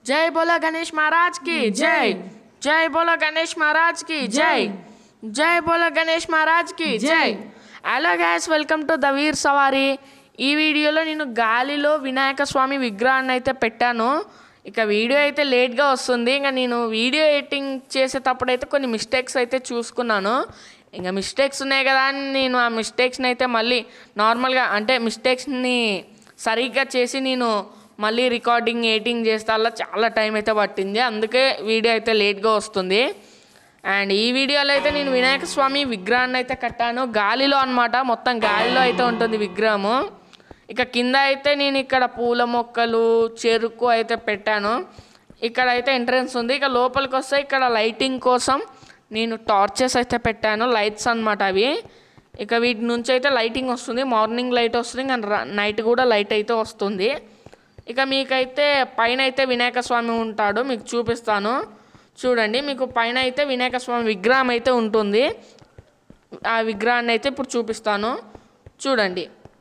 జై బోలో గణేష్ మహారాజ్ కి జై జై బోలో గణేష్ మహారాజ్ కి జై జై బోలో గణేష్ మహారాజ్ కి జై hello guys welcome to the Veer Savari ఈ వీడియోలో నేను గాలిలో వినాయక స్వామి విగ్రహాన్ని అయితే పెట్టాను ఇక వీడియో అయితే లేట్గా వస్తుంది ఇంకా నేను వీడియో ఎడిటింగ్ చేసేటప్పుడు అయితే కొన్ని మిస్టేక్స్ అయితే చూసుకున్నాను ఇంకా మిస్టేక్స్ ఉన్నాయి కదా అని నేను ఆ మిస్టేక్స్ని అయితే మళ్ళీ నార్మల్గా అంటే మిస్టేక్స్ని సరిగ్గా చేసి నేను మళ్ళీ రికార్డింగ్ ఎడిటింగ్ చేస్తే అలా చాలా టైం అయితే పట్టింది అందుకే వీడియో అయితే లేట్గా వస్తుంది అండ్ ఈ వీడియోలో అయితే నేను వినాయక స్వామి విగ్రహాన్ని అయితే కట్టాను గాలిలో అన్నమాట మొత్తం గాలిలో అయితే ఉంటుంది విగ్రహము ఇక కింద అయితే నేను ఇక్కడ పూల మొక్కలు చెరుకు అయితే పెట్టాను ఇక్కడ అయితే ఎంట్రన్స్ ఉంది ఇక లోపలికి వస్తే ఇక్కడ లైటింగ్ కోసం నేను టార్చెస్ అయితే పెట్టాను లైట్స్ అన్నమాట అవి ఇక వీటి నుంచి అయితే లైటింగ్ వస్తుంది మార్నింగ్ లైట్ వస్తుంది ఇంకా నైట్ కూడా లైట్ అయితే వస్తుంది ఇక మీకైతే పైన అయితే వినాయక స్వామి ఉంటాడు మీకు చూపిస్తాను చూడండి మీకు పైన అయితే వినాయక స్వామి విగ్రహం అయితే ఉంటుంది ఆ విగ్రహాన్ని అయితే ఇప్పుడు చూపిస్తాను చూడండి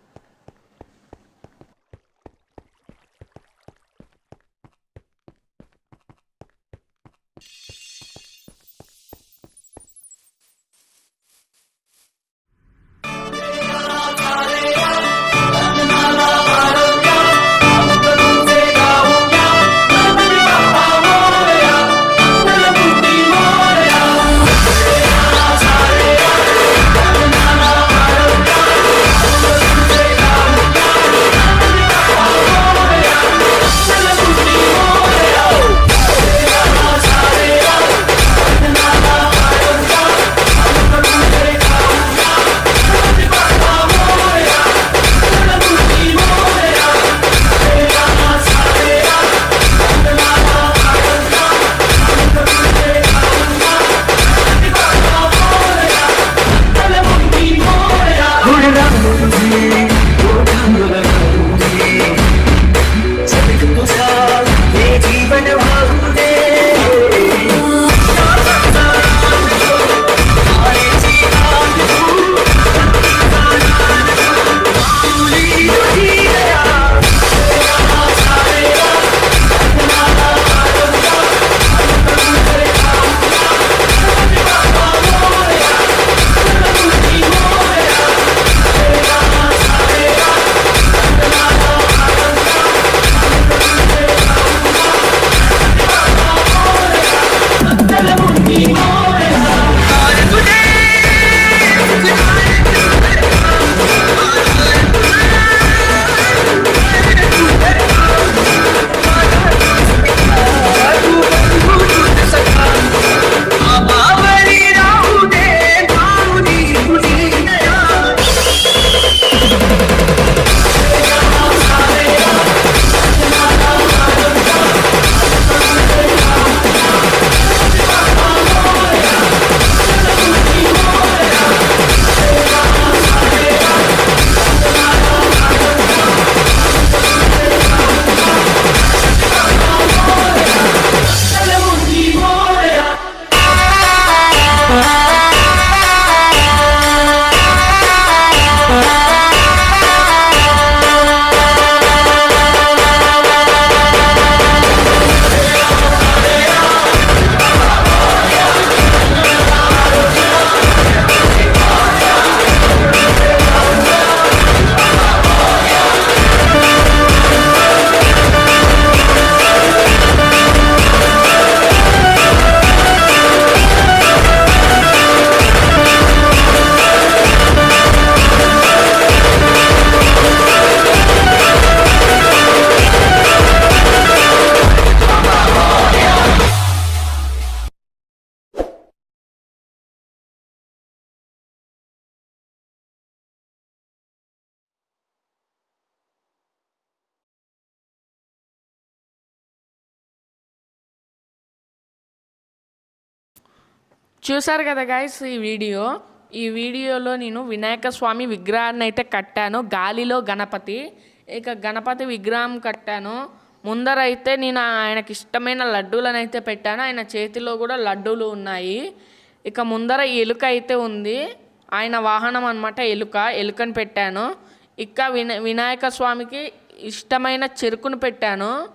చూసారు కదా గాయస్ ఈ వీడియో ఈ వీడియోలో నేను వినాయక స్వామి విగ్రహాన్ని అయితే కట్టాను గాలిలో గణపతి ఇక గణపతి విగ్రహం కట్టాను ముందర అయితే నేను ఆయనకి ఇష్టమైన లడ్డూలను అయితే పెట్టాను ఆయన చేతిలో కూడా లడ్డూలు ఉన్నాయి ఇక ముందర ఎలుక అయితే ఉంది ఆయన వాహనం అనమాట ఎలుక ఎలుకని పెట్టాను ఇక విన వినాయక స్వామికి ఇష్టమైన చెరుకును పెట్టాను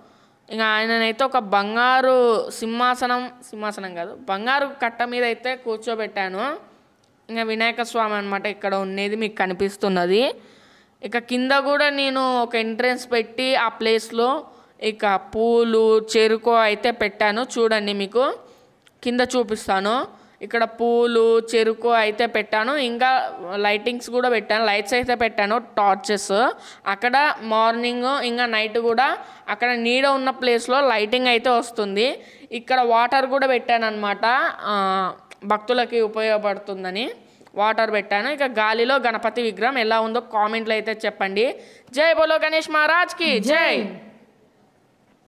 ఇంకా ఆయననైతే ఒక బంగారు సింహాసనం సింహాసనం కాదు బంగారు కట్ట మీద అయితే కూర్చోబెట్టాను ఇంకా వినాయక స్వామి అనమాట ఇక్కడ ఉండేది మీకు కనిపిస్తున్నది ఇక కింద కూడా నేను ఒక ఎంట్రెన్స్ పెట్టి ఆ ప్లేస్లో ఇక పూలు చెరుకు అయితే పెట్టాను చూడండి మీకు కింద చూపిస్తాను ఇక్కడ పూలు చెరుకు అయితే పెట్టాను ఇంకా లైటింగ్స్ కూడా పెట్టాను లైట్స్ అయితే పెట్టాను టార్చెస్ అక్కడ మార్నింగ్ ఇంకా నైట్ కూడా అక్కడ నీడ ఉన్న ప్లేస్లో లైటింగ్ అయితే వస్తుంది ఇక్కడ వాటర్ కూడా పెట్టాను అనమాట భక్తులకి ఉపయోగపడుతుందని వాటర్ పెట్టాను ఇక గాలిలో గణపతి విగ్రహం ఎలా ఉందో కామెంట్లో అయితే చెప్పండి జై బోలో గణేష్ మహారాజ్కి జై